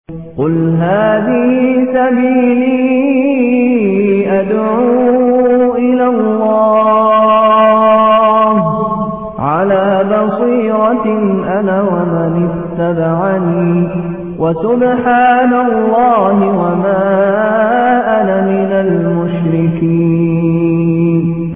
قل هذه سبيلي أدعو إلى الله على بصيرة أنا ومن اتبعني وسبحان الله وما أنا من المشركين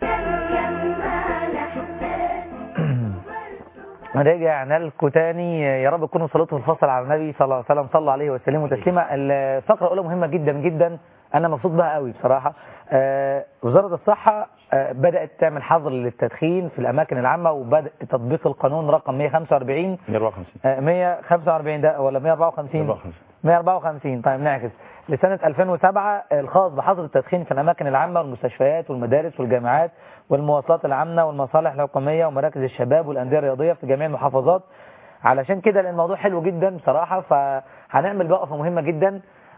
رجعنا لكم تاني يا رب تكونوا صليتوا في الفصل على النبي صلى الله عليه وسلم صلوا عليه وسلموا تسليما الفقره الاولى مهمه جدا جدا انا مبسوط بها قوي بصراحه آه، وزاره الصحه آه، بدات تعمل حظر للتدخين في الاماكن العامه وبدا تطبيق القانون رقم 145 154 آه، 145 ده ولا 154 154 154 طيب نعكس لسنة 2007 الخاص بحظر التدخين في الأماكن العامة والمستشفيات والمدارس والجامعات والمواصلات العامة والمصالح الحكومية ومراكز الشباب والأندية الرياضية في جميع المحافظات علشان كده لأن الموضوع حلو جدا بصراحة فهنعمل وقفة مهمة جدا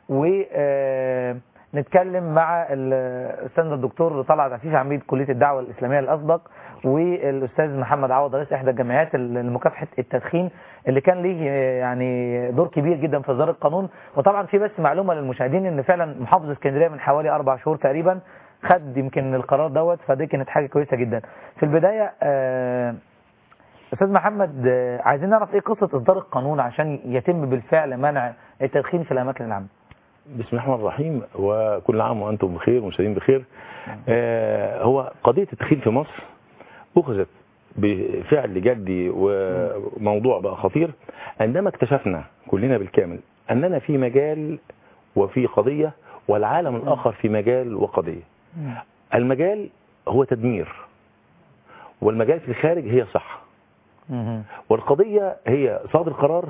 ونتكلم مع الأستاذ الدكتور طلعت عفيف عميد كلية الدعوة الإسلامية الأسبق والأستاذ محمد عوض رئيس إحدى الجمعيات لمكافحة التدخين اللي كان ليه يعني دور كبير جدا في إصدار القانون وطبعا في بس معلومة للمشاهدين إن فعلا محافظ اسكندرية من حوالي أربع شهور تقريبا خد يمكن القرار دوت فدي كانت حاجة كويسة جدا في البداية آه، أستاذ محمد آه، عايزين نعرف إيه قصة إصدار القانون عشان يتم بالفعل منع التدخين في الأماكن العامة بسم الله الرحمن الرحيم وكل عام وانتم بخير ومشاهدين بخير آه هو قضيه التدخين في مصر اخذت بفعل جدي وموضوع بقى خطير عندما اكتشفنا كلنا بالكامل اننا في مجال وفي قضيه والعالم الاخر في مجال وقضيه المجال هو تدمير والمجال في الخارج هي صحه مهم. والقضيه هي صادر قرار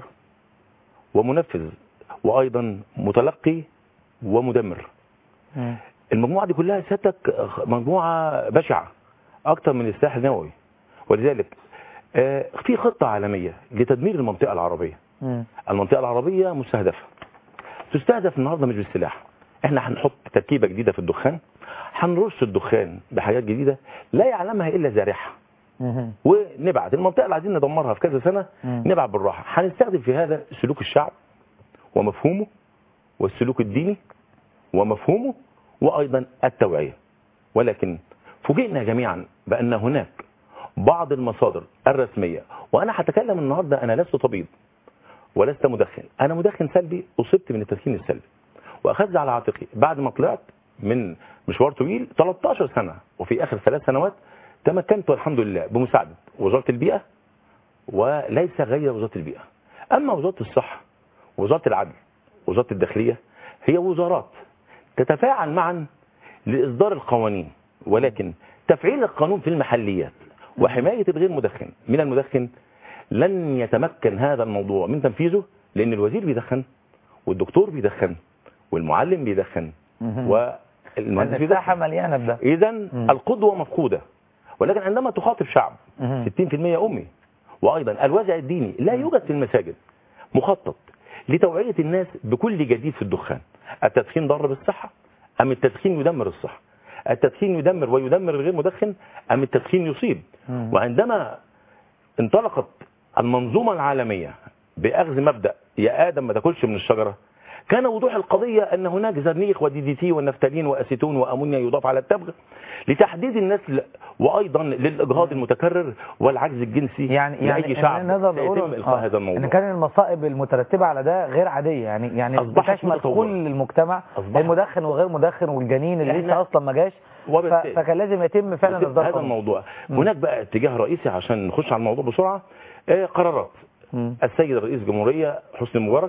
ومنفذ وايضا متلقي ومدمر مم. المجموعه دي كلها سيادتك مجموعه بشعه اكتر من السلاح النووي ولذلك آه، في خطه عالميه لتدمير المنطقه العربيه مم. المنطقه العربيه مستهدفه تستهدف النهارده مش بالسلاح احنا هنحط تركيبه جديده في الدخان هنرش الدخان بحاجات جديده لا يعلمها الا زارعها مهم. ونبعت المنطقه اللي عايزين ندمرها في كذا سنه مم. نبعت بالراحه هنستخدم في هذا سلوك الشعب ومفهومه والسلوك الديني ومفهومه وايضا التوعيه ولكن فوجئنا جميعا بان هناك بعض المصادر الرسميه وانا هتكلم النهارده انا لست طبيب ولست مدخن انا مدخن سلبي اصبت من التدخين السلبي واخذت على عاتقي بعد ما طلعت من مشوار طويل 13 سنه وفي اخر ثلاث سنوات تمكنت والحمد لله بمساعده وزاره البيئه وليس غير وزاره البيئه اما وزاره الصحه وزاره العدل وزاره الداخليه هي وزارات تتفاعل معا لاصدار القوانين ولكن تفعيل القانون في المحليات وحمايه الغير مدخن من المدخن لن يتمكن هذا الموضوع من تنفيذه لان الوزير بيدخن والدكتور بيدخن والمعلم بيدخن مهم. والمهندس المساحة بيدخن مليانة بده اذا مم. القدوه مفقوده ولكن عندما تخاطب شعب مهم. 60% امي وايضا الوازع الديني لا يوجد في المساجد مخطط لتوعيه الناس بكل جديد في الدخان التدخين ضار بالصحه ام التدخين يدمر الصحه التدخين يدمر ويدمر الغير مدخن ام التدخين يصيب مم. وعندما انطلقت المنظومه العالميه باخذ مبدا يا ادم ما تاكلش من الشجره كان وضوح القضيه ان هناك زرنيخ ودي دي تي والنفتالين واسيتون وامونيا يضاف على التبغ لتحديد النسل وايضا للاجهاض المتكرر والعجز الجنسي يعني يعني لاي شعب نقدر سيتم نقول القاء آه، هذا الموضوع ان كان المصائب المترتبه على ده غير عاديه يعني يعني أصبحت بتشمل متطورة. كل المجتمع أصبحت. المدخن والغير مدخن والجنين اللي إحنا- لسه اصلا ما جاش ف- وبالتالي- فكان لازم يتم فعلا يتم اصدار هذا قانون. الموضوع مم. هناك بقى اتجاه رئيسي عشان نخش على الموضوع بسرعه آه، قرارات مم. السيد رئيس الجمهوريه حسني مبارك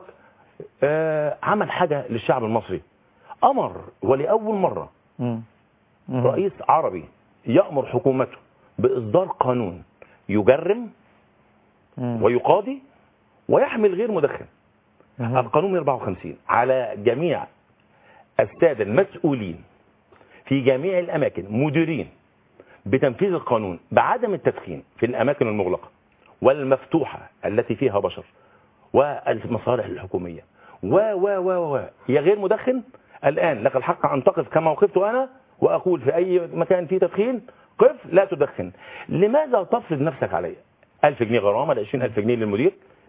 آه، عمل حاجه للشعب المصري امر ولاول مره مم. مم. رئيس عربي يامر حكومته باصدار قانون يجرم مم. ويقاضي ويحمل غير مدخن مم. القانون 54 على جميع الساده المسؤولين في جميع الاماكن مديرين بتنفيذ القانون بعدم التدخين في الاماكن المغلقه والمفتوحه التي فيها بشر والمصالح الحكوميه و و و و يا غير مدخن الان لك الحق ان تقف كما وقفت انا واقول في اي مكان فيه تدخين قف لا تدخن لماذا تفرض نفسك علي 1000 جنيه غرامه ل 20000 جنيه للمدير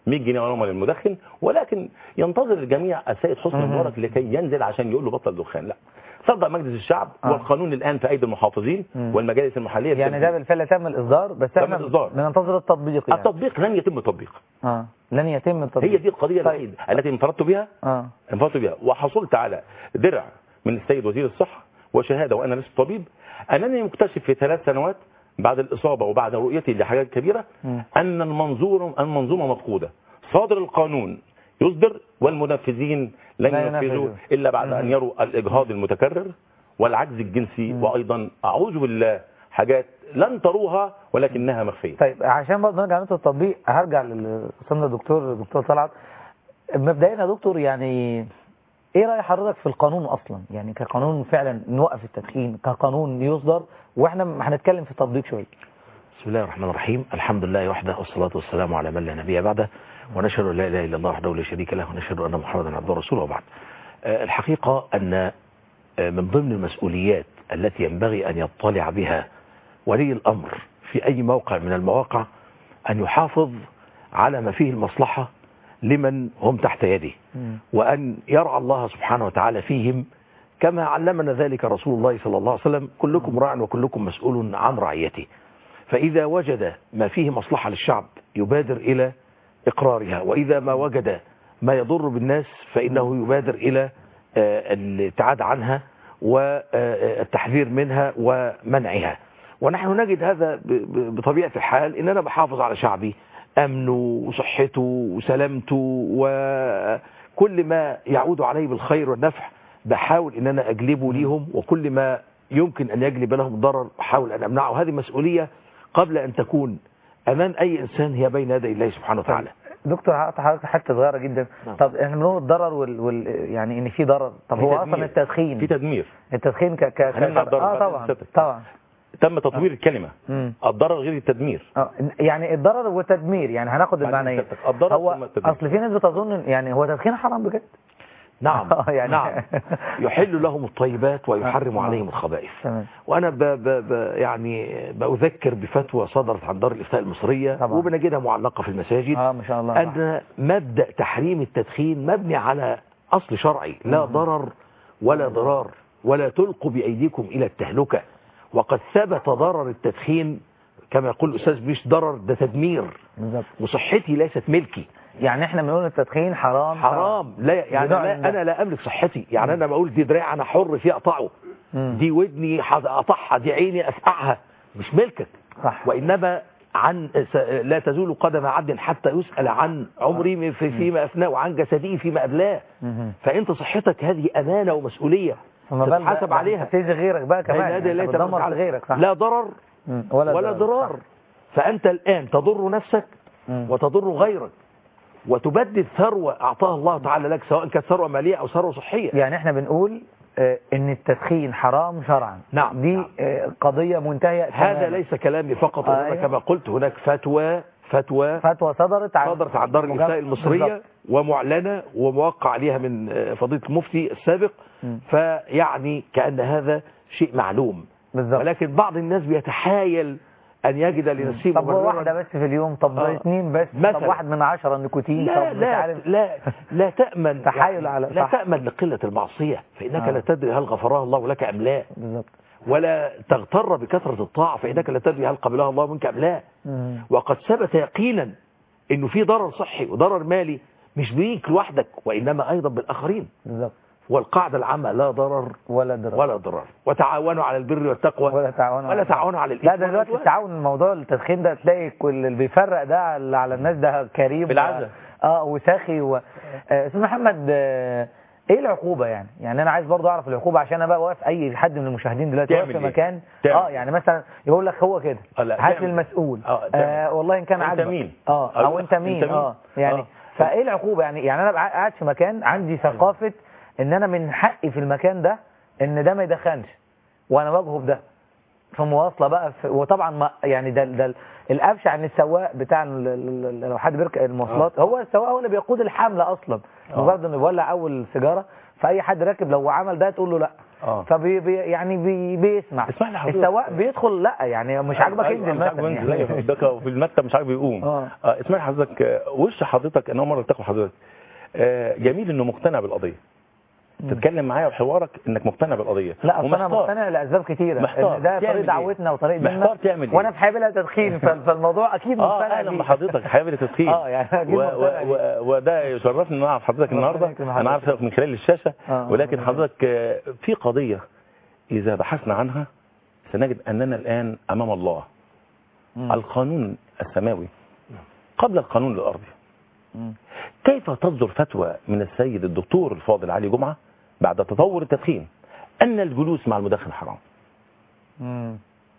100 جنيه غرامه للمدخن ولكن ينتظر الجميع السيد حسني مهم. مبارك لكي ينزل عشان يقول له بطل دخان لا صدق مجلس الشعب آه. والقانون الان في ايدي المحافظين مم. والمجالس المحليه يعني ده بالتنفيذ. بالفعل تم الاصدار بس تم احنا الإصدار. بننتظر التطبيق يعني التطبيق لن يتم تطبيقه اه لن يتم التطبيق هي دي القضيه طيب. الوحيده التي انفردت بها اه انفردت بها وحصلت على درع من السيد وزير الصحه وشهاده وانا لست طبيب انني مكتشف في ثلاث سنوات بعد الاصابه وبعد رؤيتي لحاجات كبيره مم. ان المنظور المنظومه مفقوده صادر القانون يصدر والمنفذين لن لا ينفذوا ينفذوا. الا بعد ان مم. يروا الاجهاض المتكرر والعجز الجنسي مم. وايضا اعوذ بالله حاجات لن تروها ولكنها مخفيه طيب عشان برضه نرجع لنقطه التطبيق هرجع للاستاذ الدكتور دكتور طلعت مبدئيا يا دكتور يعني ايه راي حضرتك في القانون اصلا يعني كقانون فعلا نوقف التدخين كقانون يصدر واحنا هنتكلم في التطبيق شويه بسم الله الرحمن الرحيم الحمد لله وحده والصلاة والسلام على من لا نبي بعده ونشهد أن لا إله إلا الله وحده لا شريك له ونشهد أن محمدا عبده ورسوله وبعد آه، الحقيقة أن آه، من ضمن المسؤوليات التي ينبغي أن يطلع بها ولي الأمر في أي موقع من المواقع أن يحافظ على ما فيه المصلحة لمن هم تحت يده وأن يرعى الله سبحانه وتعالى فيهم كما علمنا ذلك رسول الله صلى الله عليه وسلم كلكم راع وكلكم مسؤول عن رعيته فإذا وجد ما فيه مصلحة للشعب يبادر إلى إقرارها وإذا ما وجد ما يضر بالناس فإنه يبادر إلى آه، الابتعاد عنها والتحذير منها ومنعها ونحن نجد هذا ب- ب- بطبيعة الحال إن أنا بحافظ على شعبي أمنه وصحته وسلامته وكل ما يعود عليه بالخير والنفع بحاول إن أنا أجلبه ليهم وكل ما يمكن أن يجلب لهم ضرر أحاول أن أمنعه هذه مسؤولية قبل أن تكون أمام أي إنسان هي بين يدي الله سبحانه وتعالى دكتور هقطع حضرتك حته صغيره جدا نعم. طب احنا بنقول الضرر وال... وال... يعني ان في ضرر طب في هو تدمير. اصلا التدخين في تدمير التدخين ك ك هنمنع ك- الضرر اه بعد طبعا ستة. طبعا تم تطوير الكلمه مم. الضرر غير التدمير اه يعني الضرر والتدمير يعني هناخد بعدين المعنيين سيادتك، الضرر ثم هو التدمير. اصل في ناس بتظن إن- يعني هو تدخين حرام بجد نعم آه، يعني- نعم يحل لهم الطيبات ويحرم آه. عليهم الخبائث تمام وانا ب ب ب يعني باذكر بفتوى صدرت عن دار الافتاء المصريه طبعا. وبنجدها معلقه في المساجد اه ما شاء الله صح. ان مبدا تحريم التدخين مبني على اصل شرعي لا ضرر ولا ضرار ولا تلقوا بايديكم الى التهلكه وقد ثبت ضرر التدخين كما يقول الاستاذ مش ضرر ده تدمير بالظبط وصحتي ليست ملكي يعني احنا بنقول التدخين حرام حرام لا يعني بنوع لا من ده. انا لا املك صحتي يعني انا بقول دي دراع انا حر فيه اقطعه مم. دي ودني حد- اقطعها دي عيني افقعها مش ملكك صح وانما عن س- لا تزول قدم عبد حتى يسال عن عمري في فيما افناه وعن جسده فيما ابلاه مهم. فانت صحتك هذه امانه ومسؤوليه فما بالك تتحاسب بقى- عليها تأذي غيرك بقى كمان بين يدي يعني الله أنت تبارك بتدمر وتعالى. غيرك صح لا ضرر مم. ولا, ولا ضرار صح. فانت الان تضر نفسك مم. وتضر غيرك وتبدد ثروه اعطاها الله تعالى لك سواء كانت ثروه ماليه او ثروه صحيه يعني احنا بنقول آه، ان التدخين حرام شرعا نعم، دي نعم. آه، قضية منتهية هذا تماماً. ليس كلامي فقط آه، وإنما أيوة. كما قلت هناك فتوى فتوى فتوى صدرت عن صدرت عن دار مجمع- الافتاء المصريه بالظبط. ومعلنه وموقع عليها من آه، فضيله المفتي السابق مم. فيعني كان هذا شيء معلوم بالظبط ولكن بعض الناس بيتحايل ان يجد لنفسه طب هو مبرراً. واحدة بس في اليوم طب آه. اثنين بس طب مثلاً. واحد من عشرة نيكوتين لا طب مش لا عارف لا لا تامن تحايل على- لا صح. تامن لقله المعصيه فانك آه. لا تدري هل غفرها الله لك ام لا بالظبط ولا تغتر بكثره الطاعه فانك لا تدري هل قبلها الله منك ام لا مم. وقد ثبت يقينا انه في ضرر صحي وضرر مالي مش بيك لوحدك وانما ايضا بالاخرين بالظبط والقاعده العامه لا ضرر ولا ضرر ولا ضرر وتعاونوا على البر والتقوى ولا تعاونوا ولا على- تعاونوا على لا الاثم ده دلوقتي والعدوان. التعاون الموضوع التدخين ده تلاقي كل اللي بيفرق ده على على الناس ده كريم بالعزة. و... اه وساخي و... آه، استاذ محمد آه، ايه العقوبه يعني يعني انا عايز برضو اعرف العقوبه عشان انا بقى واقف اي حد من المشاهدين دلوقتي واقف تعمل في إيه؟ مكان تعمل اه يعني مثلا يقول لك هو كده آه، لا، هات لي تعمل. المسؤول آه، تعمل. آه والله ان كان أنت عاجبك مين؟ اه أقول او لك انت أنت مين مين؟ اه يعني آه. فايه العقوبه يعني يعني انا بقى قاعد في مكان عندي ثقافه ان انا من حقي في المكان ده ان ده ما يدخنش وانا واجهه بده في مواصله بقى في وطبعا ما يعني ده ده الابشع ان السواق بتاع ال- ال- ال- لو حد بيركب المواصلات هو السواق هو اللي بيقود الحمله اصلا آه. مجرد انه بيولع اول سيجاره فاي حد راكب لو عمل ده تقول له لا آه. فبي بي يعني بي بيسمع اسمح لي حضرتك. السواق بيدخل لا يعني مش عاجبك أيوة، انزل مش عاجبك مثلا انزل، أيوة، يعني ده في المكتب مش عاجبه يقوم آه. آه، اسمح لي حضرتك آه، وش حضرتك انا أول مره التقي حضرتك آه، جميل انه مقتنع بالقضيه تتكلم معايا وحوارك انك مقتنع بالقضيه لا اصل انا ومحتار. مقتنع لاسباب كتيره محتار. إن ده تعمل طريق إيه؟ دعوتنا وطريق محتار ديننا تعمل إيه؟ وانا في حابل تدخين ف- فالموضوع اكيد اه مقتنع اهلا بيه. بحضرتك حابب التدخين اه يعني أكيد و- مقتنع و- بيه. و- وده يشرفني ان انا اعرف حضرتك ربنا النهارده يكرم انا حضرتك. عارفك من خلال الشاشه آه، ولكن ربنا حضرتك آه، في قضيه اذا بحثنا عنها سنجد اننا الان امام الله مم. القانون السماوي قبل القانون الارضي مم. كيف تصدر فتوى من السيد الدكتور الفاضل علي جمعه بعد تطور التدخين ان الجلوس مع المدخن حرام مم.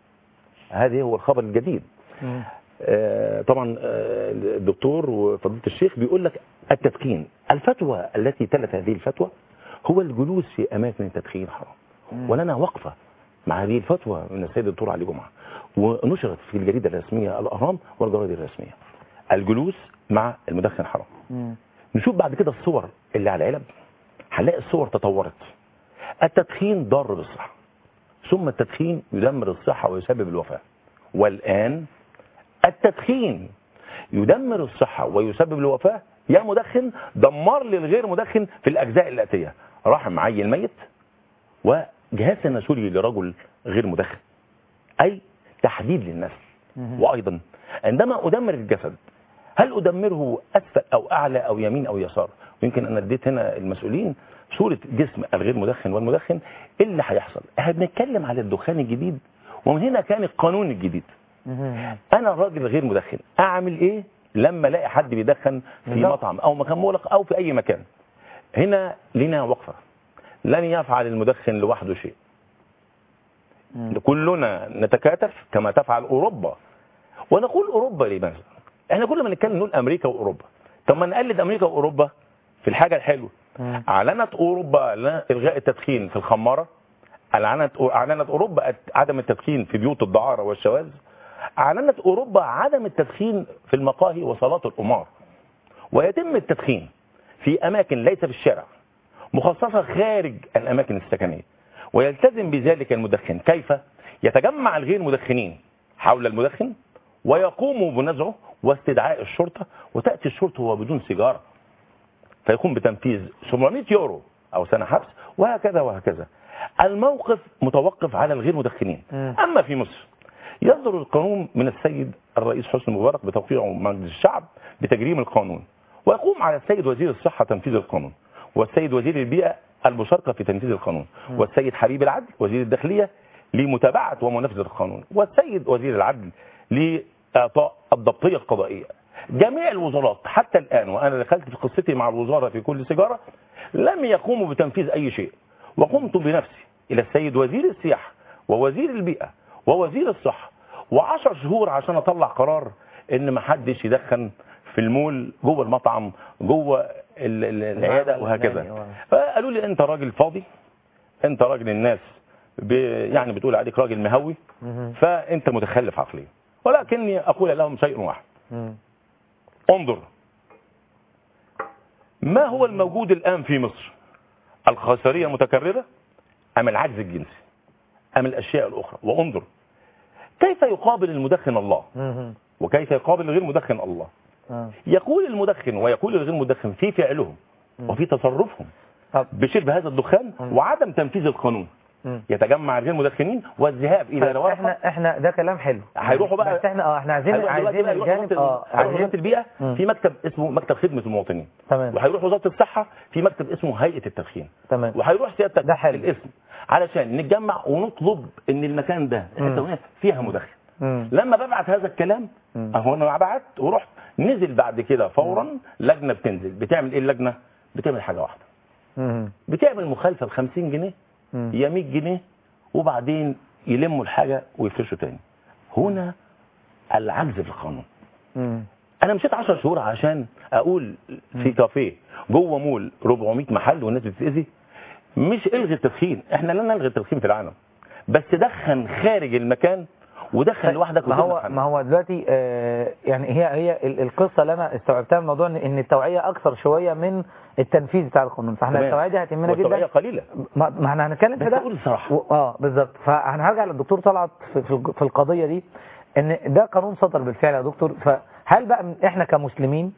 هذا هو الخبر الجديد مم. آه، طبعا آه، الدكتور وفضيله الشيخ بيقول لك التدخين الفتوى التي تلت هذه الفتوى هو الجلوس في اماكن التدخين حرام ولنا وقفه مع هذه الفتوى من السيد الدكتور علي جمعه ونشرت في الجريده الرسميه الاهرام والجرائد الرسميه الجلوس مع المدخن حرام مم. نشوف بعد كده الصور اللي على العلب هنلاقي الصور تطورت التدخين ضار بالصحة ثم التدخين يدمر الصحة ويسبب الوفاة والآن التدخين يدمر الصحة ويسبب الوفاة يا مدخن دمر للغير مدخن في الأجزاء الآتية رحم عيل ميت وجهاز تناسلي لرجل غير مدخن أي تحديد للنسل وأيضا عندما أدمر الجسد هل أدمره أسفل أو أعلى أو يمين أو يسار ويمكن أنا اديت هنا المسؤولين صورة جسم الغير مدخن والمدخن إيه اللي هيحصل احنا بنتكلم على الدخان الجديد ومن هنا كان القانون الجديد مم. انا راجل غير مدخن اعمل ايه لما الاقي حد بيدخن في بالظبط. مطعم او مكان مغلق او في اي مكان هنا لنا وقفه لن يفعل المدخن لوحده شيء كلنا نتكاتف كما تفعل اوروبا ونقول اوروبا لماذا احنا كل ما نتكلم نقول امريكا واوروبا طب ما نقلد امريكا واوروبا في الحاجه الحلوه مم. اعلنت اوروبا إعلان الغاء التدخين في الخماره اعلنت اعلنت اوروبا عدم التدخين في بيوت الدعاره والشواذ اعلنت اوروبا عدم التدخين في المقاهي وصالات القمار ويتم التدخين في اماكن ليس في الشارع مخصصه خارج الاماكن السكنيه ويلتزم بذلك المدخن كيف يتجمع الغير مدخنين حول المدخن ويقوموا بنزعه واستدعاء الشرطه وتاتي الشرطه وهو بدون سيجاره فيقوم بتنفيذ 700 يورو او سنه حبس وهكذا وهكذا الموقف متوقف على الغير مدخنين مم. اما في مصر يصدر القانون من السيد الرئيس حسني مبارك بتوقيعه مجلس الشعب بتجريم القانون ويقوم على السيد وزير الصحه تنفيذ القانون والسيد وزير البيئه المشاركه في تنفيذ القانون والسيد حبيب العدل وزير الداخليه لمتابعه ومنافسه القانون والسيد وزير العدل لاعطاء الضبطيه القضائيه جميع الوزارات حتى الان وانا دخلت في قصتي مع الوزاره في كل سيجاره لم يقوموا بتنفيذ اي شيء وقمت بنفسي الى السيد وزير السياحه ووزير البيئه ووزير الصحه وعشر شهور عشان اطلع قرار ان ما حدش يدخن في المول جوه المطعم جوه ال- ال- العياده العمل وهكذا الفلاني، فقالوا لي انت راجل فاضي انت راجل الناس ب يعني بتقول عليك راجل مهوي مم. فانت متخلف عقليا ولكني اقول لهم شيء واحد مم. انظر ما هو الموجود الآن في مصر الخسارية المتكررة أم العجز الجنسي أم الأشياء الأخرى وانظر كيف يقابل المدخن الله مم. وكيف يقابل الغير مدخن الله آه. يقول المدخن ويقول الغير مدخن في فعلهم وفي تصرفهم طب بشرب هذا الدخان وعدم تنفيذ القانون مم. يتجمع الغير مدخنين والذهاب إلى طيب روافع احنا احنا ده كلام حلو هيروحوا بقى- بس احنا اه احنا عايزين هيروحوا دلوقتي عايزين بقى يروحوا الجانب وزارة- اه هيروحوا وزارة عايزين البيئة مم. في مكتب اسمه مكتب خدمة المواطنين تمام وهيروح وزارة الصحة في مكتب اسمه هيئة التدخين تمام وهيروح سيادتك ده حلو. الاسم علشان نتجمع ونطلب ان المكان ده مم. الحته هنا فيها مدخن مم. لما ببعت هذا الكلام مم. اهو انا بعت ورحت نزل بعد كده فورا لجنه بتنزل بتعمل ايه اللجنه بتعمل حاجه واحده مم. بتعمل مخالفه ب 50 جنيه مم. يا 100 جنيه وبعدين يلموا الحاجه ويفرشوا تاني هنا العجز في القانون مم. انا مشيت 10 شهور عشان اقول في كافيه جوه مول 400 محل والناس بتتاذي مش الغي التدخين احنا لن نلغي التدخين في العالم بس دخن خارج المكان ودخن لوحدك ما وسيب هو محل. ما هو دلوقتي آه، يعني هي هي ال- القصه اللي انا استوعبتها من الموضوع ان إن التوعيه اكثر شويه من التنفيذ بتاع القانون فاحنا تمام. التوعيه دي هتهمنا والتوعية جدا قليلة ما ما احنا هنتكلم في بس ده أقول الصراحة. و- اه بالظبط فهنرجع للدكتور طلعت في, في الج- في القضيه دي ان ده قانون صدر بالفعل يا دكتور فهل بقى من- احنا كمسلمين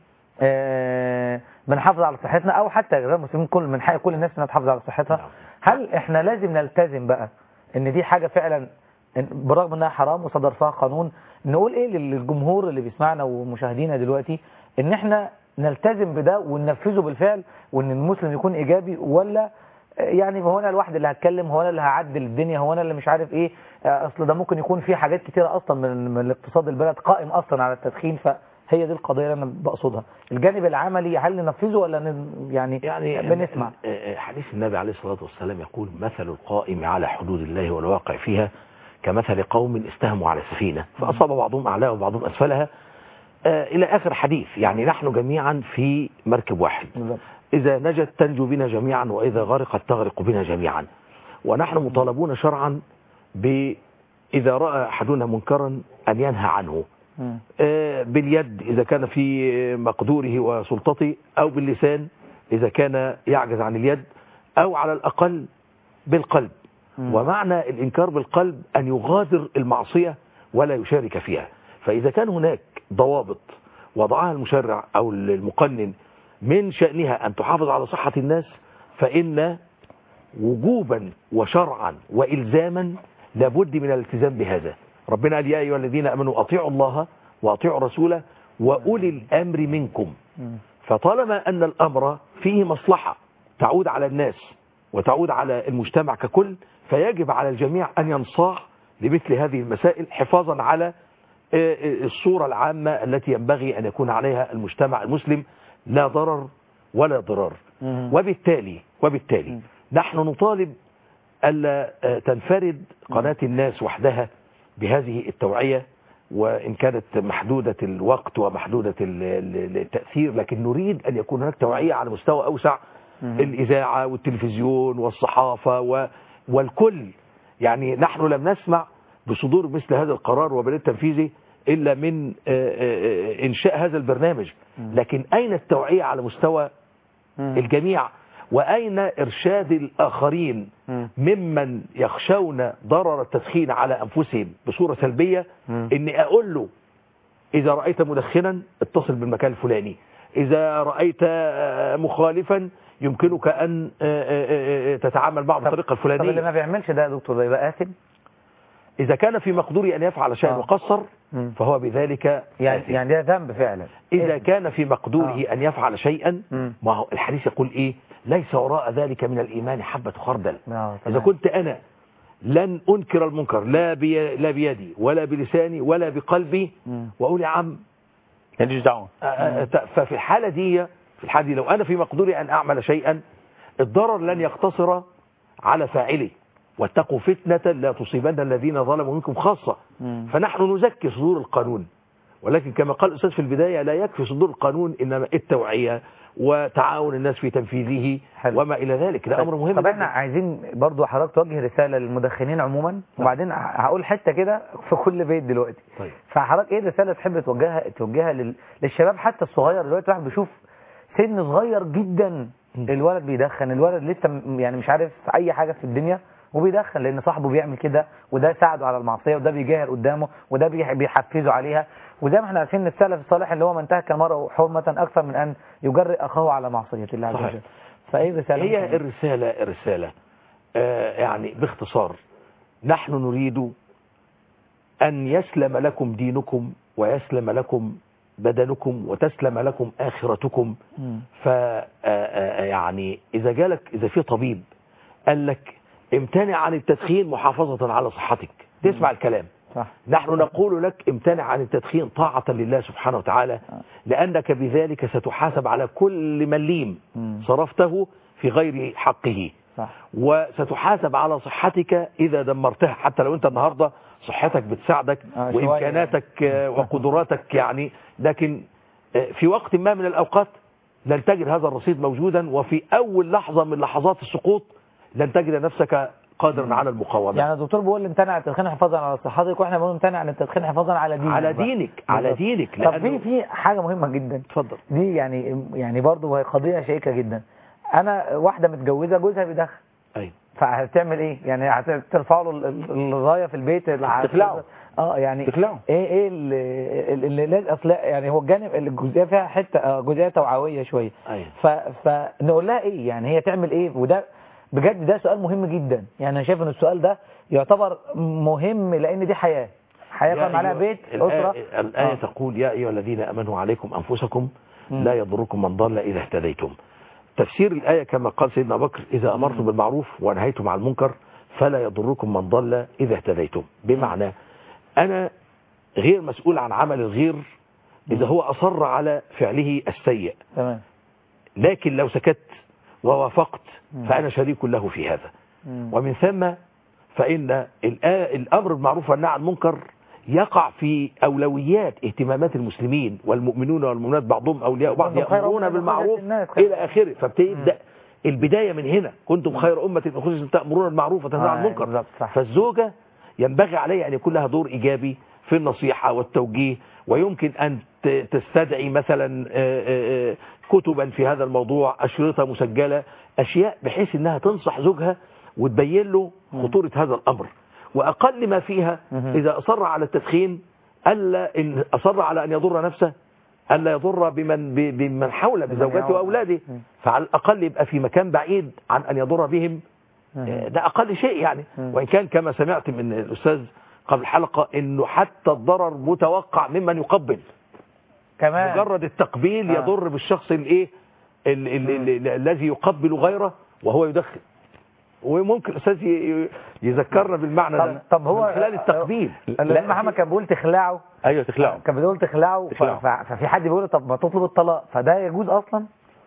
آه، بنحافظ على صحتنا او حتى غير مسلمين كل من حق كل الناس انها تحافظ على صحتها نعم. هل احنا لازم نلتزم بقى ان دي حاجه فعلا إن- برغم انها حرام وصدر فيها قانون نقول ايه للجمهور اللي بيسمعنا ومشاهدينا دلوقتي ان احنا نلتزم بده وننفذه بالفعل وان المسلم يكون ايجابي ولا يعني هو انا الواحد اللي هتكلم هو انا اللي هعدل الدنيا هو انا اللي مش عارف ايه آه، اصل ده ممكن يكون في حاجات كتيره اصلا من من الاقتصاد البلد قائم اصلا على التدخين فهي دي القضيه اللي انا بقصدها الجانب العملي هل ننفذه ولا ن- يعني, يعني بنسمع ال- ال- حديث النبي عليه الصلاة والسلام يقول مثل القائم على حدود الله والواقع فيها كمثل قوم استهموا على سفينة فأصاب بعضهم أعلاها وبعضهم أسفلها آه، إلى آخر حديث يعني نحن جميعا في مركب واحد بالظبط. إذا نجت تنجو بنا جميعا وإذا غرقت تغرق بنا جميعا ونحن مطالبون شرعا ب إذا رأى أحدنا منكرا أن ينهى عنه مم. آه، باليد إذا كان في مقدوره وسلطته أو باللسان إذا كان يعجز عن اليد أو على الأقل بالقلب مم. ومعنى الإنكار بالقلب أن يغادر المعصية ولا يشارك فيها فإذا كان هناك ضوابط وضعها المشرع أو المقنن من شأنها أن تحافظ على صحة الناس فإن وجوبا وشرعا وإلزاما لابد من الالتزام بهذا ربنا قال يا أيها الذين أمنوا أطيعوا الله وأطيعوا رسوله وأولي الأمر منكم مم. فطالما أن الأمر فيه مصلحة تعود على الناس وتعود على المجتمع ككل فيجب على الجميع أن ينصاع لمثل هذه المسائل حفاظا على آه، آه، الصورة العامة التي ينبغي أن يكون عليها المجتمع المسلم لا ضرر ولا ضرار مم. وبالتالي وبالتالي نحن نطالب ألا آه، تنفرد قناة الناس وحدها بهذه التوعية وإن كانت محدودة الوقت ومحدودة ال- ال- التأثير لكن نريد أن يكون هناك توعية على مستوى أوسع الإذاعة والتلفزيون والصحافة و- والكل يعني نحن لم نسمع بصدور مثل هذا القرار وبدء تنفيذه إلا من آه، آه، آه، إنشاء هذا البرنامج لكن أين التوعية على مستوى مم. الجميع وأين إرشاد الآخرين مم. ممن يخشون ضرر التدخين على أنفسهم بصورة سلبية مم. إني أقول له إذا رأيت مدخنا اتصل بالمكان الفلاني إذا رأيت آه، مخالفا يمكنك أن آه، آه، آه، تتعامل معه بالطريقة طب اللي الفلانية ما بيعملش ده يا دكتور ده يبقى آثم إذا كان في مقدوري أن يفعل شيئا آه. وقصر مم. فهو بذلك يعني آثم. يعني ده ذنب فعلا إذا إثم. كان في مقدوره أن يفعل شيئا مم. ما هو الحديث يقول إيه ليس وراء ذلك من الإيمان حبة خردل آه، إذا تمام. كنت أنا لن أنكر المنكر لا, بي لا بيدي ولا بلساني ولا بقلبي مم. وأقول يا عم ماليش دعوة آه، آه، ت- ففي الحالة دي في الحالة دي لو أنا في مقدوري أن أعمل شيئا الضرر لن يقتصر على فاعله واتقوا فتنة لا تصيبن الذين ظلموا منكم خاصة مم. فنحن نزكي صدور القانون ولكن كما قال الأستاذ في البداية لا يكفي صدور القانون إنما التوعية وتعاون الناس في تنفيذه حلو. وما إلى ذلك ده أمر مهم طب احنا جداً. عايزين برضو حضرتك توجه رسالة للمدخنين عموما وبعدين ه- هقول حتة كده في كل بيت دلوقتي طيب. فحضرتك ايه الرسالة تحب توجهها توجهها لل... للشباب حتى الصغير دلوقتي واحد بيشوف سن صغير جدا الولد بيدخن الولد لسه م- يعني مش عارف اي حاجة في الدنيا وبيدخن لان صاحبه بيعمل كده وده ساعده على المعصية وده بيجاهر قدامه وده بيح- بيحفزه عليها وزي ما احنا عارفين ان السلف الصالح اللي هو من انتهك المرء حرمة اكثر من ان يجرئ اخاه على معصية الله عز صحيح. وجل فايه الرسالة هي الرسالة الرسالة آه يعني باختصار نحن نريد أن يسلم لكم دينكم ويسلم لكم بدنكم وتسلم لكم آخرتكم مم. ف آه، آه، يعني إذا جالك إذا في طبيب قال لك امتنع عن التدخين محافظة على صحتك تسمع الكلام صح نحن نقول لك امتنع عن التدخين طاعة لله سبحانه وتعالى لأنك بذلك ستحاسب على كل مليم مم. صرفته في غير حقه صح وستحاسب على صحتك إذا دمرتها حتى لو أنت النهاردة صحتك بتساعدك آه، شوية وإمكاناتك آه، وقدراتك يعني لكن آه، في وقت ما من الأوقات لن تجد هذا الرصيد موجودا وفي أول لحظة من لحظات السقوط لن تجد نفسك قادرا على المقاومة يعني الدكتور بيقول امتنع عن التدخين حفاظا على صحتك واحنا بنقول امتنع عن التدخين حفاظا على دينك على بقى. دينك على بالظبط. دينك طب في لأنه في حاجه مهمه جدا اتفضل دي يعني يعني برضه هي قضيه شيقه جدا انا واحده متجوزه جوزها بيدخن أيوة. فهتعمل ايه يعني هترفع له ال- ال- الرايه في البيت اللي تخلعه. اه يعني تخلعه. ايه ايه ال- اللي لازم اصل يعني هو الجانب الجزئيه فيها حته آه، جزئيه توعويه شويه أيوة. ف فنقول لها ايه يعني هي تعمل ايه وده بجد ده سؤال مهم جدا يعني انا شايف ان السؤال ده يعتبر مهم لان دي حياه حياه يا قام عليها أيها- بيت الآية, اسره الآية آه. تقول يا أيها الذين أمنوا عليكم أنفسكم مم. لا يضركم من ضل إذا اهتديتم تفسير الآية كما قال سيدنا أبو بكر إذا أمرتم بالمعروف ونهيتم عن المنكر فلا يضركم من ضل إذا اهتديتم بمعنى أنا غير مسؤول عن عمل الغير إذا هو أصر على فعله السيء تمام لكن لو سكت ووافقت مم. فأنا شريك له في هذا مم. ومن ثم فإن الآ- الأمر بالمعروف والنهي عن المنكر يقع في أولويات اهتمامات المسلمين والمؤمنون والمؤمنات بعضهم أولياء بعض كنتم خير يأمرون أمة بالمعروف أخرجت للناس. خير. إلى آخره فبتبدأ البداية من هنا كنتم خير أمة أخرجت تأمرون بالمعروف وتنهون عن آه، المنكر بالظبط، صح. فالزوجة ينبغي عليها أن يكون لها دور إيجابي في النصيحة والتوجيه ويمكن أن ت- تستدعي مثلا آه، آه، آه، كتبا في هذا الموضوع أشرطة مسجلة أشياء بحيث أنها تنصح زوجها وتبين له خطورة هذا الأمر وأقل ما فيها مهم. إذا أصر على التدخين ألا إن أصر على أن يضر نفسه ألا يضر بمن ب- بمن حوله بزوجته يعول. وأولاده مم. فعلى الأقل يبقى في مكان بعيد عن أن يضر بهم آه، ده أقل شيء يعني مم. وإن كان كما سمعت من الأستاذ قبل الحلقة أنه حتى الضرر متوقع ممن يقبل كمان مجرد التقبيل آه. يضر بالشخص الايه ال- ال- ال- ال- الذي يقبل غيره وهو يدخن وممكن الاستاذ ي- ي- يذكرنا بالمعنى طب, ده طب هو من خلال التقبيل لا محمد كان بيقول تخلعه ايوه تخلعه كان بيقول تخلعه ف- تخلعه. ف- ففي حد بيقول له طب ما تطلب الطلاق فده يجوز اصلا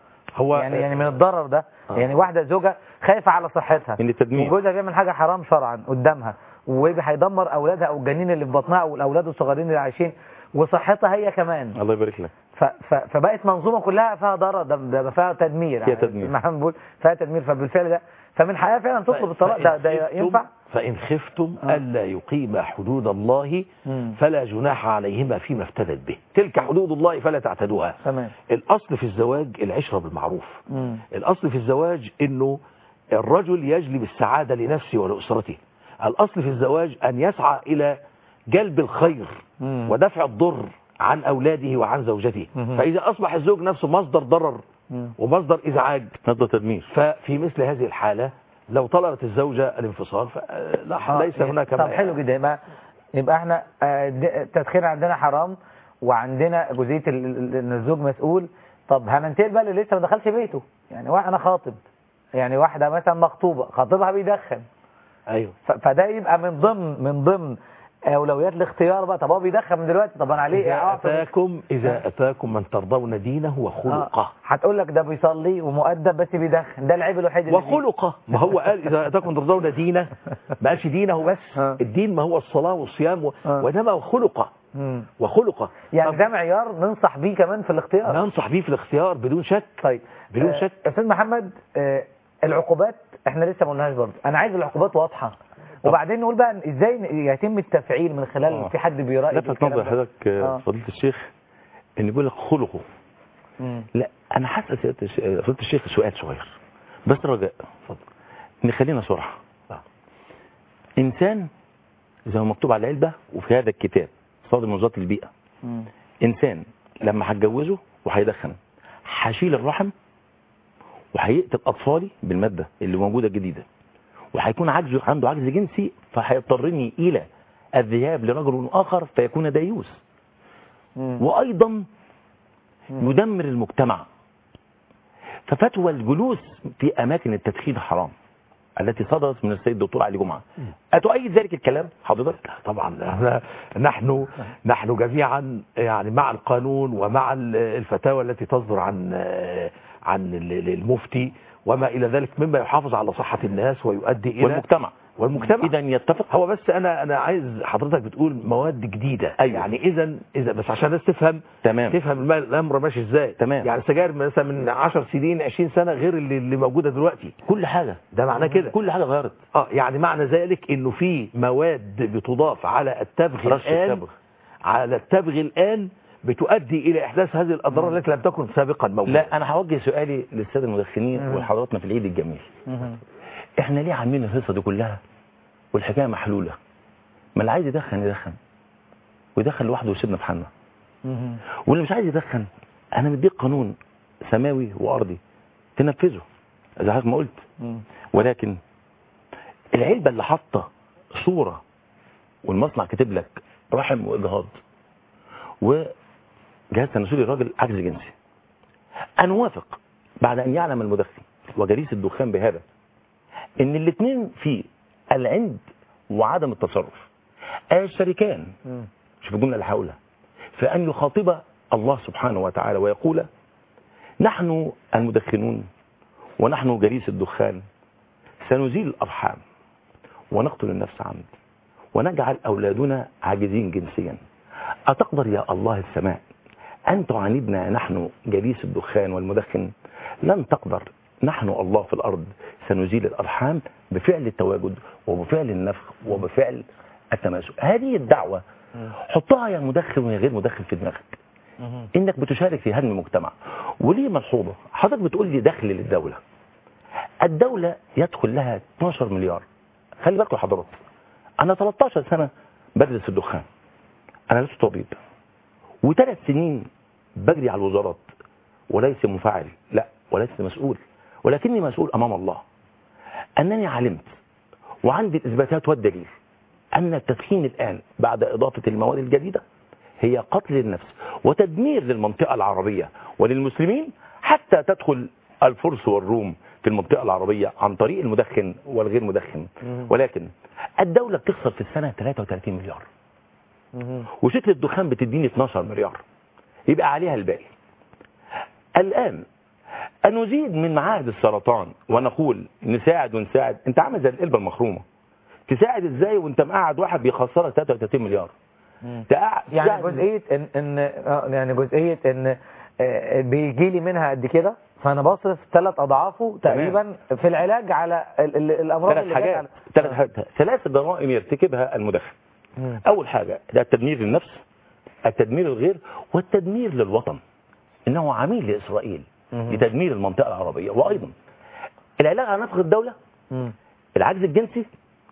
هو يعني يعني من الضرر ده آه. يعني واحده زوجه خايفه على صحتها من التدمير. وجوزها بيعمل حاجه حرام شرعا قدامها وهيدمر اولادها او الجنين اللي في بطنها او الاولاد الصغيرين اللي عايشين وصحتها هي كمان الله يبارك لك ف ف فبقت منظومه كلها فيها ضرر ده, ده فيها تدمير فيها تدمير. محمد بيقول فيها تدمير فبالفعل ده فمن حقها فعلا تطلب الطلاق ده ده فإن خفتم- ينفع فإن خفتم آه. ألا يقيم حدود الله مم. فلا جناح عليهما فيما افتدت به تلك حدود الله فلا تعتدوها تمام الأصل في الزواج العشرة بالمعروف مم. الأصل في الزواج أنه الرجل يجلب السعادة لنفسه ولأسرته الأصل في الزواج أن يسعى إلى جلب الخير مم. ودفع الضر عن أولاده وعن زوجته مهم. فإذا أصبح الزوج نفسه مصدر ضرر مم. ومصدر إزعاج نقطة تدمير ففي مثل هذه الحالة لو طلبت الزوجة الانفصال فلا آه، ليس هناك طب مانع. حلو جدا يبقى يبقى احنا آه، د- التدخين عندنا حرام وعندنا جزئيه ال- ال- ان الزوج مسؤول طب هننتقل بقى اللي لسه ما دخلش بيته يعني وا- انا خاطب يعني واحده مثلا مخطوبه خطيبها بيدخن أيوه ف- فده يبقى من ضمن من ضمن اولويات الاختيار بقى طب هو بيدخن من دلوقتي طب انا عليه إذا اعطي أتاكم إذا أتاكم من ترضون دينه وخلقه هتقول لك ده بيصلي ومؤدب بس بيدخن ده العيب الوحيد اللي فيه. وخلقه ما هو قال إذا أتاكم ترضون دينه ما قالش دينه بس آه. الدين ما هو الصلاة والصيام و- آه. وإنما هو خلقه مم. وخلقه يعني طب ده معيار ننصح بيه كمان في الاختيار ننصح بيه في الاختيار بدون شك طيب بدون آه، شك. استاذ محمد آه، العقوبات احنا لسه ما قلناش برضه انا عايز العقوبات واضحه وبعدين نقول بقى ازاي يتم التفعيل من خلال آه. في حد بيراقب لفت الكلام نظر ده؟ حضرتك آه. آه. فضيلة الشيخ ان بيقول لك خلقه مم. لا انا حاسس يا الش- فضيلة الشيخ سؤال صغير بس رجاء اتفضل نخلينا صراحة آه. انسان زي ما مكتوب على العلبة وفي هذا الكتاب صادر من وزارة البيئة مم. انسان لما هتجوزه وهيدخن هشيل الرحم وهيقتل اطفالي بالماده اللي موجوده الجديده وهيكون عجز عنده عجز جنسي فهيضطرني الى الذهاب لرجل اخر فيكون ديوث مم. وايضا يدمر المجتمع ففتوى الجلوس في اماكن التدخين حرام التي صدرت من السيد الدكتور علي جمعه اتؤيد ذلك الكلام حضرتك طبعا احنا نحن نحن جميعا يعني مع القانون ومع ال- الفتاوى التي تصدر عن عن ال- المفتي وما الى ذلك مما يحافظ على صحة الناس ويؤدي الى والمجتمع والمجتمع اذا يتفق هو بس انا انا عايز حضرتك بتقول مواد جديده أيوة. يعني اذا اذا بس عشان الناس تفهم تمام. تفهم الم- الامر ماشي ازاي تمام. يعني السجاير مثلا من 10 سنين 20 سنه غير اللي, اللي موجوده دلوقتي كل حاجه ده معناه كده كل حاجه غيرت اه يعني معنى ذلك انه في مواد بتضاف على التبغ رش الان التبغ. على التبغ الان بتؤدي الى احداث هذه الاضرار التي لم تكن سابقا موجوده لا انا هوجه سؤالي للساده المدخنين مم. ولحضراتنا في العيد الجميل مهم. احنا ليه عاملين القصه دي كلها والحكايه محلوله ما اللي عايز يدخن يدخن ويدخن لوحده ويسيبنا في حالنا مهم. واللي مش عايز يدخن انا مديك قانون سماوي وارضي تنفذه زي حضرتك ما قلت مم. ولكن العلبه اللي حاطه صوره والمصنع كاتب لك رحم واجهاض وجهاز تناسلي الراجل عجز جنسي انا موافق بعد ان يعلم المدخن وجليس الدخان بهذا ان الاثنين في العند وعدم التصرف الشريكان مم. شوف الجمله اللي هقولها فان يخاطب الله سبحانه وتعالى ويقول نحن المدخنون ونحن جليس الدخان سنزيل الارحام ونقتل النفس عمد ونجعل اولادنا عاجزين جنسيا اتقدر يا الله السماء ان تعاندنا نحن جليس الدخان والمدخن لن تقدر نحن الله في الارض سنزيل الارحام بفعل التواجد وبفعل النفخ وبفعل التماسك هذه الدعوه حطها يا مدخن ويا غير مدخن في دماغك مهم. انك بتشارك في هدم المجتمع وليه ملحوظه حضرتك بتقول لي دخل للدوله الدوله يدخل لها 12 مليار خلي بالكم حضرتك انا 13 سنه بدرس الدخان انا لست طبيب وثلاث سنين بجري على الوزارات وليس منفعل لا وليس مسؤول ولكني مسؤول امام الله انني علمت وعندي الاثباتات والدليل ان التدخين الان بعد اضافه المواد الجديده هي قتل النفس وتدمير للمنطقه العربيه وللمسلمين حتى تدخل الفرس والروم في المنطقه العربيه عن طريق المدخن والغير مدخن ولكن الدوله بتخسر في السنه 33 مليار مهم. وشركه الدخان بتديني 12 مليار يبقى عليها الباقي الان ان نزيد من معاهد السرطان ونقول نساعد ونساعد انت عامل زي القلبه المخرومه تساعد ازاي وانت مقعد واحد بيخسرك 33 مليار تقعد يعني تساعد- جزئيه ان ان آه، يعني جزئيه ان آه، بيجي لي منها قد كده فانا بصرف ثلاث اضعافه تقريبا في العلاج على ال- ال- الامراض ثلاث اللي جت حاجات على- ثلاث حاجات ثلاث جرائم يرتكبها المدخن مم. اول حاجه ده التدمير للنفس التدمير للغير والتدمير للوطن انه عميل لاسرائيل مم. لتدمير المنطقه العربيه وايضا العلاج على نفخ الدوله مم. العجز الجنسي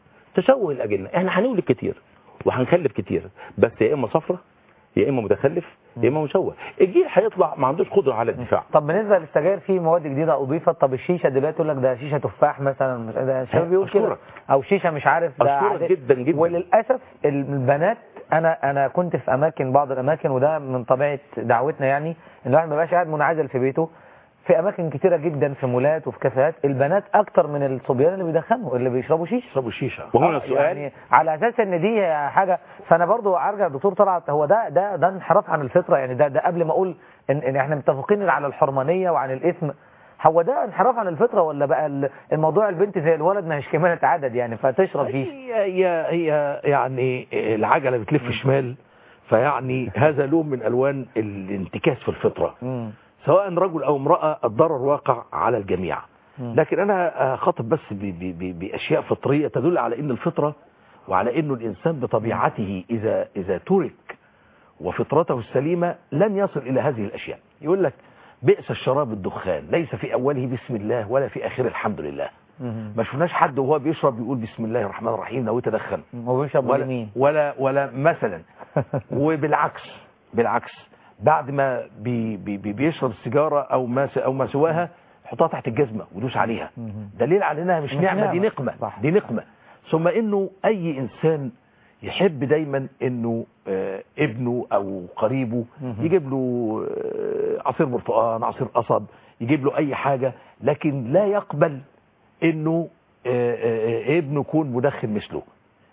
تشوه الاجنه احنا هنولد كتير وهنخلف كتير بس يا اما صفرة يا اما متخلف يا اما مشوه الجيل هيطلع ما عندوش قدره على الدفاع طب بالنسبه للسجاير في مواد جديده اضيفت طب الشيشه دلوقتي يقول لك ده شيشه تفاح مثلا مش- ده الشباب بيقول كده أشكرك. او شيشه مش عارف ده أشكرك عادي. جدا جدا. وللاسف البنات انا انا كنت في اماكن بعض الاماكن وده من طبيعه دعوتنا يعني ان الواحد ما يبقاش قاعد منعزل في بيته في اماكن كتيره جدا في مولات وفي كافيهات البنات اكتر من الصبيان اللي بيدخنوا اللي بيشربوا شيشه يشربوا الشيشه وهنا آه، السؤال يعني على اساس ان دي حاجه فانا برضو ارجع دكتور طلعت هو ده ده ده انحراف عن الفطره يعني ده ده قبل ما اقول ان, إن احنا متفقين على الحرمانيه وعن الاثم هو ده انحراف عن الفطره ولا بقى ال- الموضوع البنت زي الولد ما هيش كمالة عدد يعني فتشرب شيشه هي هي هي يعني العجله بتلف شمال فيعني هذا لون من الوان الانتكاس في الفطره مم. سواء رجل او امراه الضرر واقع على الجميع مم. لكن انا خاطب بس ب- ب- ب- باشياء فطريه تدل على ان الفطره وعلى انه الانسان بطبيعته اذا اذا ترك وفطرته السليمه لن يصل الى هذه الاشياء يقول لك بئس الشراب الدخان ليس في اوله بسم الله ولا في اخره الحمد لله مم. ما شفناش حد وهو بيشرب يقول بسم الله الرحمن الرحيم نويت ادخن هو بيشرب ولا باليمين ولا ولا مثلا وبالعكس بالعكس بعد ما بي بي بي بيشرب السيجاره او ما س- او ما سواها يحطها تحت الجزمه ويدوس عليها مم. دليل على انها مش مش نعمه دي نعمة. نقمه صح. دي نقمه ثم انه اي انسان يحب دايما انه آه، ابنه او قريبه مهم. يجيب له آه، عصير برتقال عصير قصب يجيب له اي حاجه لكن لا يقبل انه آه، آه، آه، ابنه يكون مدخن مثله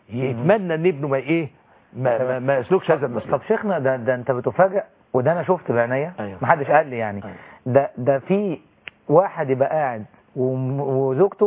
يتمنى ان ابنه ما ايه ما, ما, ما يسلكش هذا طب المسلك شيخنا ده ده انت بتفاجئ وده انا شفت بعينيا أيوة. محدش قال لي يعني أيوة. ده ده في واحد يبقى قاعد وم- وزوجته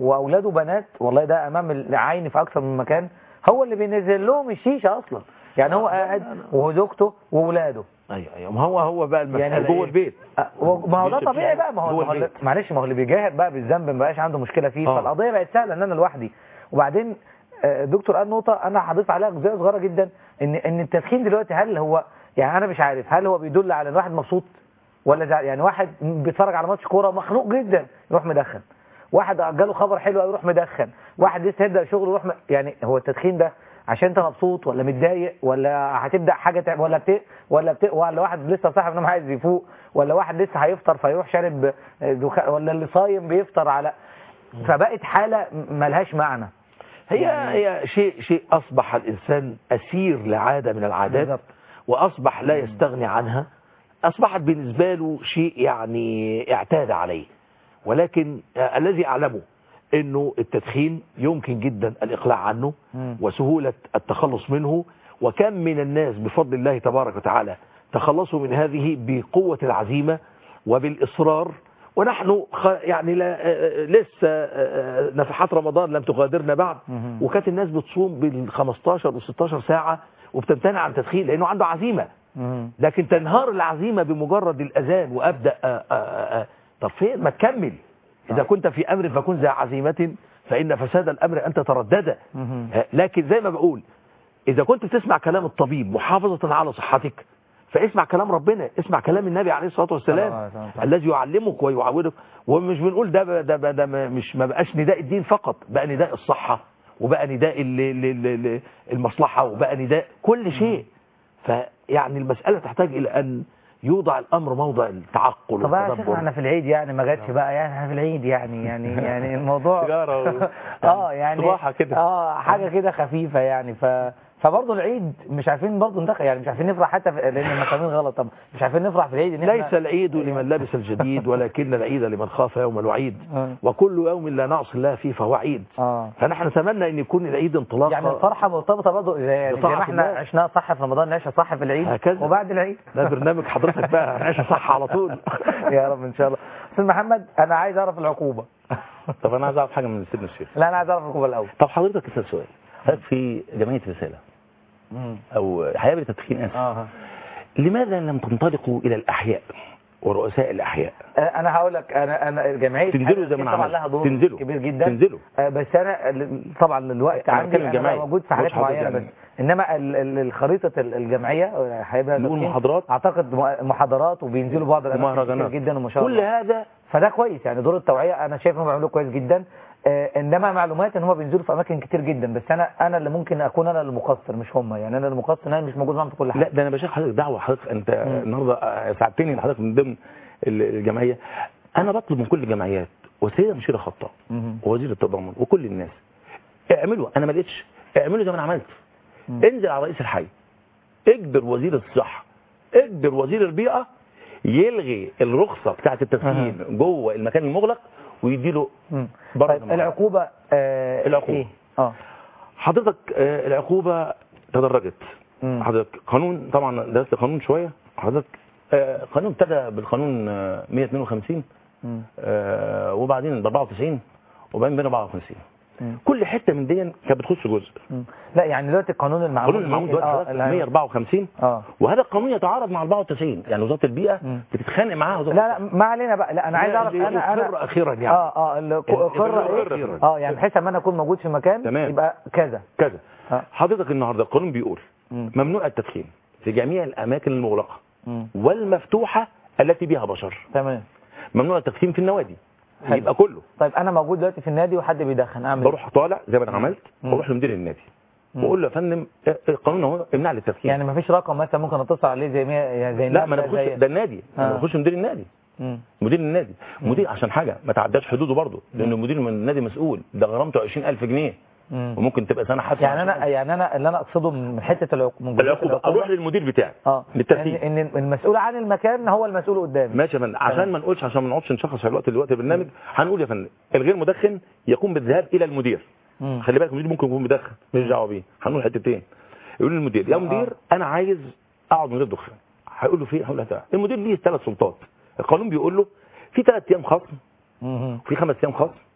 واولاده بنات والله ده امام العين في اكثر من مكان هو اللي بينزل لهم الشيشه اصلا يعني هو قاعد وزوجته واولاده ايوه ايوه ما هو هو بقى المساله يعني جوه جوه البيت أه، و- ما هو ده مش طبيعي الشارع، بقى ما هو, جوه ما هو البيت. معلش ما هو اللي بيجاهد بقى بالذنب ما بقاش عنده مشكله فيه آه. فالقضيه بقت سهله ان انا لوحدي وبعدين آه، دكتور قال نقطه انا هضيف عليها جزئيه صغيره جدا ان ان التدخين دلوقتي هل هو يعني انا مش عارف هل هو بيدل على ان واحد مبسوط ولا زع- يعني واحد بيتفرج على ماتش كوره مخنوق جدا يروح مدخن واحد جاله خبر حلو أوي يروح مدخن واحد لسه هيبدا شغل يروح م... يعني هو التدخين ده عشان انت مبسوط ولا متضايق ولا هتبدا حاجه تعب ولا بت... ولا بت... ولا واحد لسه صاحي نوم عايز يفوق ولا واحد لسه هيفطر فيروح شارب دخان ولا اللي صايم بيفطر على فبقت حاله ملهاش معنى هي هي شيء شيء اصبح الانسان اسير لعاده من العادات بالظبط. واصبح لا يستغني عنها اصبحت بالنسبه له شيء يعني اعتاد عليه ولكن آه، الذي اعلمه انه التدخين يمكن جدا الاقلاع عنه مم. وسهوله التخلص منه وكم من الناس بفضل الله تبارك وتعالى تخلصوا من هذه بقوه العزيمه وبالاصرار ونحن خ- يعني لا آه، آه، لسه آه، آه، نفحات رمضان لم تغادرنا بعد مهم. وكانت الناس بتصوم بال 15 و 16 ساعه وبتمتنع عن التدخين لانه عنده عزيمه مم. لكن تنهار العزيمة بمجرد الأذان وأبدأ آآ آآ طب فين ما تكمل إذا كنت في أمر فكن ذا عزيمة فإن فساد الأمر أن تتردد مهم. آه، لكن زي ما بقول إذا كنت بتسمع كلام الطبيب محافظة على صحتك فاسمع كلام ربنا اسمع كلام النبي عليه الصلاة صلى الله والسلام عليه وسلم. الذي يعلمك ويعودك ومش بنقول ده ده ده, ده ما- مش ما بقاش نداء الدين فقط بقى نداء الصحة وبقى نداء ال- ال- ال- ال- المصلحة وبقى نداء كل شيء فيعني المسألة تحتاج إلى أن يوضع الأمر موضع التعقل طب يا شيخ والتدبر احنا في العيد يعني ما جاتش بقى يعني احنا في العيد يعني يعني يعني الموضوع سيجارة و- اه يعني صباحة كده. اه حاجه كده خفيفه يعني ف فبرضه العيد مش عارفين برضه ندخل يعني مش عارفين نفرح حتى في... لان المفاهيم غلط طب مش عارفين نفرح في العيد ان احنا ليس العيد لمن لبس الجديد ولكن العيد لمن خاف يوم الوعيد آه. وكل يوم لا نعصي الله فيه فهو عيد اه فنحن نتمنى أن يكون العيد انطلاقة يعني الفرحه مرتبطه برضه زي يعني زي بطاعة ما احنا الله. عشناها صح في رمضان نعيشها صح في العيد هكذا. وبعد العيد ده برنامج حضرتك بقى هنعيش صح على طول يا رب ان شاء الله استاذ محمد انا عايز اعرف العقوبه طب انا عايز اعرف حاجه من سيدنا الشيخ لا انا عايز اعرف العقوبه الاول طب حضرتك اسال سؤال حضرتك في جمعيه رساله او حياه بالتدخين اسف اه لماذا لم تنطلقوا الى الاحياء ورؤساء الاحياء انا هقول لك انا انا جمعيه تنزلوا زي ما طبعا عملت. لها دور تنزلوا. كبير جدا تنزلوا. آه، بس انا ال- طبعا الوقت أنا عندي بتكلم انا جماعي. موجود في حاجات مش حضرتك معينه بس يعني. انما ال- ال- الخريطه ال- الجمعيه آه، هيبقى نقول تدخين. محاضرات؟ اعتقد م- محاضرات وبينزلوا بعض الاماكن ومهرجانات. كتير جدا وما شاء كل الله هذا فده كويس يعني دور التوعيه انا شايف انهم بيعملوه كويس جدا آه، انما معلومات ان هم بينزلوا في اماكن كتير جدا بس انا انا اللي ممكن اكون انا المقصر مش هم يعني انا المقصر ان انا مش موجود معاهم في كل حاجه لا ده انا بشوف حضرتك دعوه حضرتك انت النهارده آه، ساعدتني ان حضرتك من ضمن ال- الجمعيه انا بطلب من كل الجمعيات والسيده مشيره خطاب مهم. ووزير التضامن وكل الناس اعملوا انا ما لقيتش اعملوا زي ما انا عملت انزل على رئيس الحي اجبر وزير الصحه اجبر وزير البيئه يلغي الرخصه بتاعه التدخين جوه المكان المغلق ويديله مم. بره طيب المحل. العقوبه آه العقوبة. ايه اه حضرتك آه، العقوبة تدرجت مم. حضرتك قانون طبعا درست القانون شوية حضرتك آه، قانون ابتدى بالقانون آه، 152 مم. آه، وبعدين ب 94 وبعدين ب 54 مم. كل حتة من دي كانت بتخش جزء مم. لا يعني دلوقتي القانون المعمول القانون المعمول بيه- دلوقتي آه، حضرتك اللي- 154 اه وهذا القانون يتعارض مع 94 يعني وزارة البيئة مم. بتتخانق معاها وزارة لا لا ما علينا بقى لا انا عايز اعرف اللي انا يقر انا أخيرا يعني اه اه القرة القرة ايه أخيراً. اه يعني بحيث اما انا اكون موجود في مكان تمام. يبقى كذا كذا آه. حضرتك النهارده القانون بيقول مم. ممنوع التدخين في جميع الأماكن المغلقة مم. والمفتوحة التي بها بشر تمام ممنوع التدخين في النوادي حلو. يبقى كله طيب انا موجود دلوقتي في النادي وحد بيدخن اعمل إيه؟ بروح طالع زي ما انا عملت مم. واروح لمدير النادي مم. واقول له يا فندم آه، القانون اهو امنع لي التدخين يعني ما فيش رقم مثلا ممكن اتصل عليه زي ما يعني زي لا ما انا الناس بخش زي- ده النادي انا آه. بخش مدير النادي مم. مدير النادي مدير عشان حاجه ما تعداش حدوده برضه لان المدير من النادي مسؤول ده غرامته 20000 جنيه مم. وممكن تبقى سنه حتى يعني انا يعني انا اللي انا اقصده من حته العقوبه من جزئية العقوبه اروح للمدير بتاعي اه للتدخين ان إن المسؤول عن المكان هو المسؤول قدامي ماشي يا فندم عشان ما نقولش عشان ما نقعدش نشخص في الوقت دلوقتي البرنامج هنقول يا فندم الغير مدخن يقوم بالذهاب الى المدير مم. خلي بالك المدير ممكن يكون مدخن مش دعوه بيه هنقول حتتين يقول للمدير يا مدير انا عايز اقعد من غير دخان هيقول له فين هقول له تعالى المدير ليه ثلاث سلطات القانون بيقول له في ثلاث ايام خصم مم. وفي خمس ايام خصم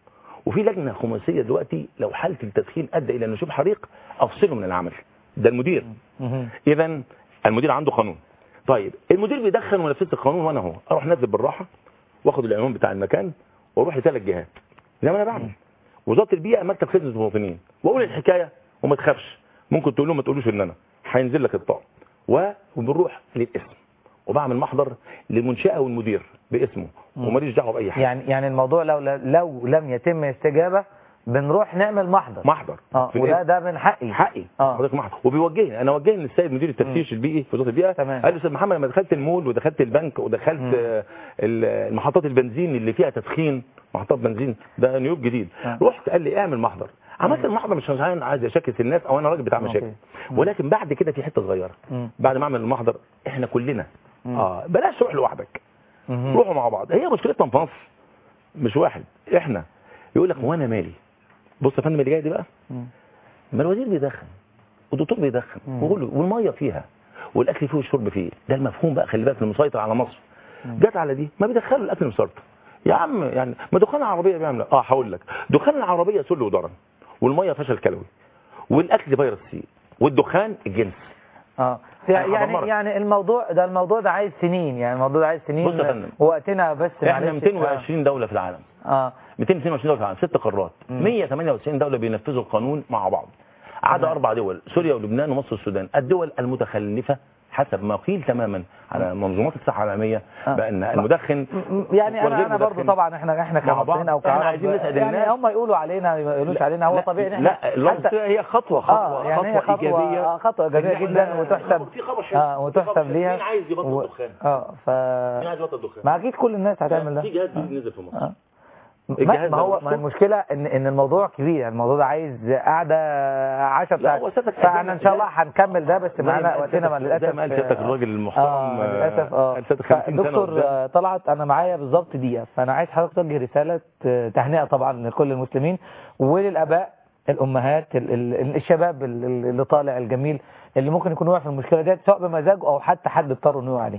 وفي لجنه خماسيه دلوقتي لو حاله التدخين ادى الى نشوب حريق افصله من العمل ده المدير مهم. اذا المدير عنده قانون طيب المدير بيدخن ونفذت القانون وانا اهو اروح نازل بالراحه واخد العنوان بتاع المكان واروح لثلاث جهات زي ما انا بعمل وزاره البيئه مكتب خدمه المواطنين واقول الحكايه وما تخافش ممكن تقول لهم ما تقولوش ان انا هينزل لك الطاقه و- وبنروح للاسم وبعمل محضر للمنشاه والمدير باسمه وماليش دعوه باي حاجه يعني يعني الموضوع لو لو لم يتم استجابه بنروح نعمل محضر محضر اه في وده الاسم. ده من حقي حقي اه حضرتك محضر وبيوجهني انا وجهني للسيد مدير التفتيش البيئي في وزاره البيئه تمام. قال لي استاذ محمد لما دخلت المول ودخلت البنك ودخلت مم. آه، ال- المحطات البنزين اللي فيها تدخين محطات بنزين ده نيوب جديد آه. رحت قال لي اعمل محضر عملت المحضر مش عشان عايز اشكك الناس او انا راجل بتاع أوكي. مشاكل مم. ولكن بعد كده في حته صغيره مم. بعد ما اعمل المحضر احنا كلنا مم. اه بلاش تروح لوحدك مهم. روحوا مع بعض هي مشكلتنا في مصر مش واحد احنا يقول لك هو انا مالي بص يا فندم اللي جاي دي بقى مم. ما الوزير بيدخن والدكتور بيدخن مم. وكله والميه فيها والاكل فيه والشرب فيه ده المفهوم بقى خلي بالك المسيطر على مصر جت على دي ما بيدخلوا الاكل مسرطن يا عم يعني ما دخان العربيه بيعمل إيه؟ اه هقول لك دخان العربيه سل ودرن والميه فشل كلوي والاكل فيروس سي والدخان الجنس اه أنا يعني هدمرك. يعني الموضوع ده الموضوع ده عايز سنين يعني الموضوع ده عايز سنين بص يا فندم. وقتنا بس احنا معلش. 220 دوله في العالم اه 222 دوله في العالم ست قارات مم. 198 دوله بينفذوا القانون مع بعض عدا تمام. اربع دول سوريا ولبنان ومصر والسودان الدول المتخلفه حسب ما قيل تماما على منظومات الصحه العالميه آه. بان المدخن م- م- يعني والغير انا انا برضو مدخن طبعا احنا احنا مع بعض. كمصريين او إحنا كعرب عايزين نسعد يعني الناس. هم يقولوا علينا ما يقولوش علينا هو لا، طبيعي ان احنا لا اللفظ حتى- هي خطوة اه خطوة يعني هي خطوة خطوه إيجابية آه، خطوه ايجابيه إن جدا إحنا وتحسب في خبر حلو. اه في خبر وتحسب حلو. ليها مين عايز يبطل و- دخان؟ اه ف مين عايز يبطل دخان ما اكيد كل الناس هتعمل ده في جهاز جديد نزل في مصر آه. ما الجهاز ما ده هو لوحده؟ ما المشكله ان ان الموضوع كبير يعني الموضوع ده عايز قعده 10 لا، ساعات هو سيادتك فاحنا ان شاء الله زي- هنكمل ده بس زي ما معانا قال وقتنا ما سيادتك- للاسف زي ما قال سيادتك آه. الراجل المحترم اه آه، للاسف اه قال سيادتك 50 سنة دكتور قدام. آه، طلعت انا معايا بالظبط دقيقه فانا عايز حضرتك توجه رساله آه، تهنئه طبعا لكل المسلمين وللاباء الامهات ال- ال- الشباب ال- ال- اللي طالع الجميل اللي ممكن يكون واقع في المشكله ديت سواء بمزاجه او حتى حد اضطر انه يقع عليه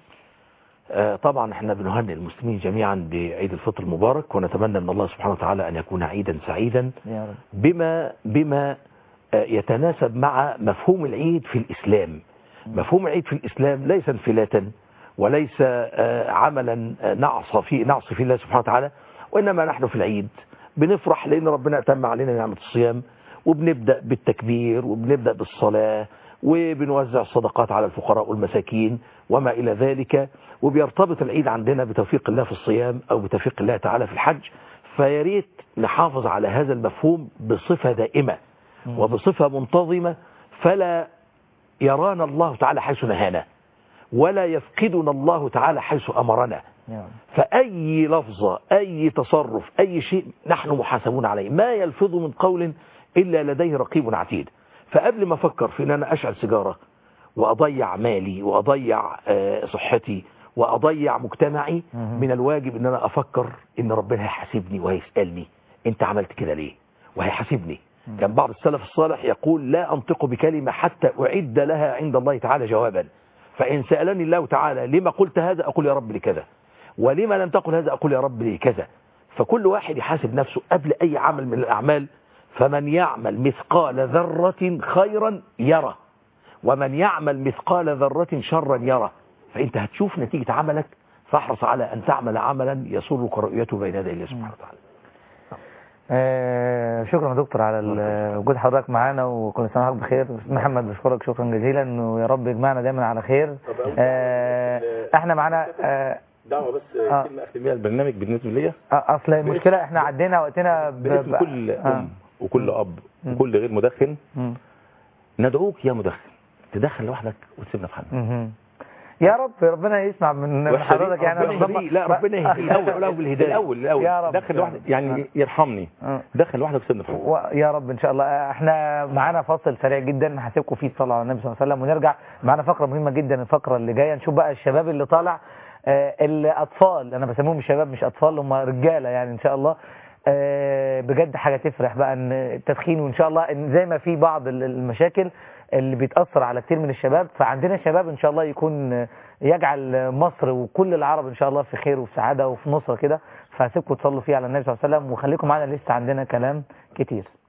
آه، طبعا احنا بنهنئ المسلمين جميعا بعيد الفطر المبارك ونتمنى من الله سبحانه وتعالى ان يكون عيدا سعيدا يا رب بما بما آه، يتناسب مع مفهوم العيد في الإسلام مفهوم العيد في الإسلام ليس انفلاتا وليس آه، عملا آه، نعص في نعص في الله سبحانه وتعالى وإنما نحن في العيد بنفرح لأن ربنا أتم علينا نعمة الصيام وبنبدأ بالتكبير وبنبدأ بالصلاة وبنوزع الصدقات على الفقراء والمساكين وما إلى ذلك وبيرتبط العيد عندنا بتوفيق الله في الصيام أو بتوفيق الله تعالى في الحج فياريت نحافظ على هذا المفهوم بصفة دائمة وبصفة منتظمة فلا يرانا الله تعالى حيث نهانا ولا يفقدنا الله تعالى حيث أمرنا يا رب فأي لفظة أي تصرف أي شيء نحن محاسبون عليه ما يلفظ من قول إلا لديه رقيب عتيد فقبل ما أفكر في أن أنا أشعل سيجارة وأضيع مالي وأضيع آه، صحتي وأضيع مجتمعي مهم. من الواجب أن أنا أفكر أن ربنا هيحاسبني وهيسألني أنت عملت كده ليه وهيحاسبني كان بعض السلف الصالح يقول لا أنطق بكلمة حتى أعد لها عند الله تعالى جوابا فإن سألني الله تعالى لما قلت هذا أقول يا رب لكذا ولما لم تقل هذا أقول يا رب لكذا فكل واحد يحاسب نفسه قبل أي عمل من الأعمال فمن يعمل مثقال ذرة خيرا يرى ومن يعمل مثقال ذرة شرا يرى فأنت هتشوف نتيجة عملك فاحرص على أن تعمل عملا يسرك رؤيته بين يدي الله سبحانه وتعالى آه، شكرا يا دكتور على ال- وجود حضرتك معانا وكل سنه وحضرتك بخير محمد بشكرك شكرا جزيلا ويا رب يجمعنا دايما على خير آه، احنا معانا آه، دعوه بس آه. كلمه اختم بيها البرنامج بالنسبه ليا اصل المشكله احنا عدينا وقتنا ب- باسم ب- كل آه. ام وكل اب مم. وكل غير مدخن مم. ندعوك يا مدخن تدخن لوحدك وتسيبنا في حالنا مهم. يا رب ربنا يسمع من من وحشة حضرتك دي. يعني ربنا ربنا- يهديه. لا، ربنا يهديه. الأول له بالهداية. الاول الاول يا رب. دخل لوحدك يعني يرحمني آه. دخل لوحدك وسيبنا في حالنا و- يا رب ان شاء الله احنا معانا فاصل سريع جدا هسيبكم فيه الصلاه على النبي صلى الله عليه وسلم ونرجع معانا فقره مهمه جدا الفقره اللي جايه نشوف بقى الشباب اللي طالع آه، الاطفال انا بسميهم الشباب مش اطفال هم رجاله يعني ان شاء الله آه، بجد حاجه تفرح بقى ان التدخين وان شاء الله ان زي ما في بعض ال- المشاكل اللي بيتاثر على كتير من الشباب فعندنا شباب ان شاء الله يكون آه، يجعل مصر وكل العرب ان شاء الله في خير وفي سعاده وفي نصره كده فهسيبكم تصلوا فيه على النبي صلى الله عليه وسلم وخليكم معانا لسه عندنا كلام كتير